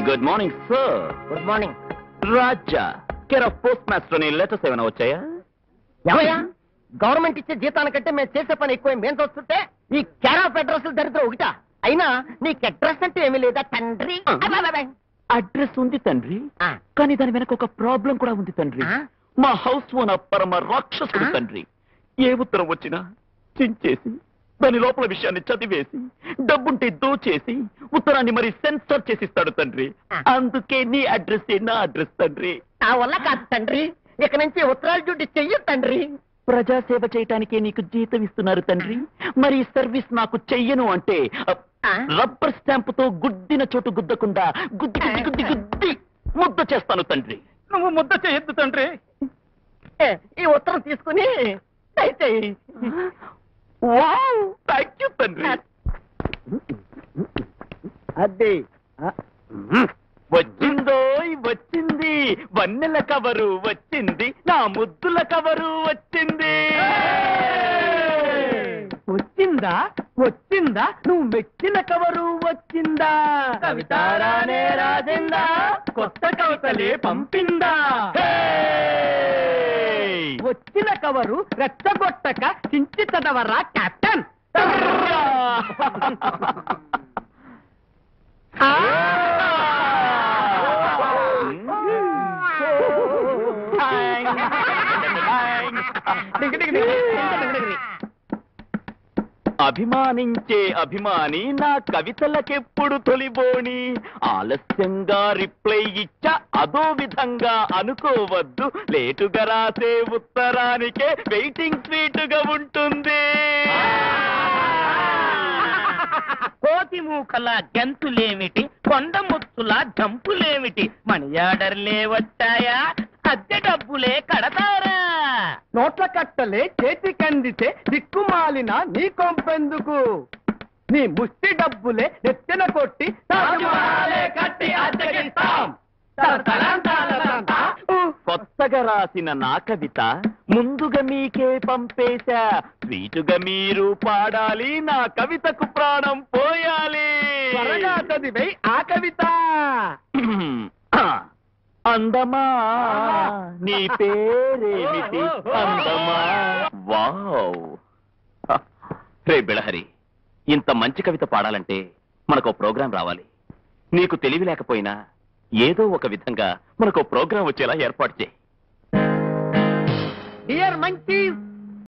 Good morning sir good morning Raja care of post master అని letters ఏమైనా వచ్చాయా ఏమయ్యా గవర్నమెంట్ ఇచ్చే జీతానికంటే మేము చేసే పని ఎక్కువ మేము చూస్తుంటే ఈ క్యారా ఆఫ్ అడ్రస్ దరిద్రం ఒకటా అయినా నీకు అడ్రస్ అంటే ఏమీ లేదా తండ్రి అబ్బబ్బబ్బ. అడ్రస్ ఉంది తండ్రి ఆ, కానీ దాని వెనక ఒక ప్రాబ్లం కూడా ఉంది తండ్రి ఆ? మా హౌస్ ఓనర్ పరమ రాక్షసుడు ఆ? తండ్రి ఏ ఉత్తరం వచ్చినా చించేసి దాని లోపల విషయాన్ని చదివేసి డబ్బుంటే దోచేసి ఉత్తరాన్ని మరి సెన్సర్ చేసిస్తాడు తండ్రి ఆ. అందుకే నీ అడ్రస్ నా అడ్రస్ తండ్రి నా వల్ల కాదు తండ్రి ఇక నుంచి ఉత్తరాల డ్యూటీ చెయ్యి తండ్రి ప్రజాసేవ చేయటానికే నీకు జీతం ఇస్తున్నారు తండ్రి మరి ఈ సర్వీస్ నాకు చెయ్యను అంటే అ, ఆ? రబ్బర్ స్టాంప్ తో గుద్దిన చోటు గుద్దకుండా గుద్ది గుద్ది గుద్ది గుద్ది ముద్ద చేస్తాను తండ్రి నువ్వు ముద్ద చేయొద్దు తండ్రి ఏ, ఈ ఉత్తరం తీసుకుని దయచేయి వావ్ థ్యాంక్ యూ తండ్రి అదే వచ్చిందోయ్ వచ్చింది వన్నెల కవరు వచ్చింది నా ముద్దుల కవరు వచ్చింది వచ్చిందా వచ్చిందా నువ్వు మెచ్చిన కవరు వచ్చిందా కవితారానే రాసిందా? కొత్త కవితలే పంపిందా Hey! వచ్చిన కవరు రెచ్చగొట్టక చించి చదవరా కెప్టెన్ అభిమానించే అభిమాని నా కవితలకెప్పుడు తొలిబోని ఆలస్యంగా రిప్లై ఇచ్చా అదో విధంగా అనుకోవద్దు లేటుగా రాసే ఉత్తరానికే వెయిటింగ్ స్వీటుగా ఉంటుంది కోతి మూకల గంతులేమిటి కొండ ముచ్చుల జంపులేమిటి మనీ ఆర్డర్లే వచ్చాయా అద్దె డబ్బులే కడతారా నోట్ల కట్టలే చేతికందితే దిక్కుమాలిన నీ కొంపెందుకు నీ ముష్టి డబ్బులే నెత్తిన కొట్టి తాజ్మహలే కట్టి అద్దెకిస్తాం తరతరం తరతరం తా. కొత్తగా రాసిన నా కవిత ముందుగా మీకే పంపేశా స్వీటుగా మీరు పాడాలి నా కవితకు ప్రాణం పోయాలి త్వరగా చదివే ఆ కవిత అందమా నీ పేరేమిటి అందమా వావ్ రే బిళహరి ఇంత మంచి కవిత పాడాలంటే మనకు ప్రోగ్రాం రావాలి నీకు తెలివి లేకపోయినా ఏదో ఒక విధంగా మనకు ప్రోగ్రాం వచ్చేలా ఏర్పాటు చేయి డియర్ మంకీస్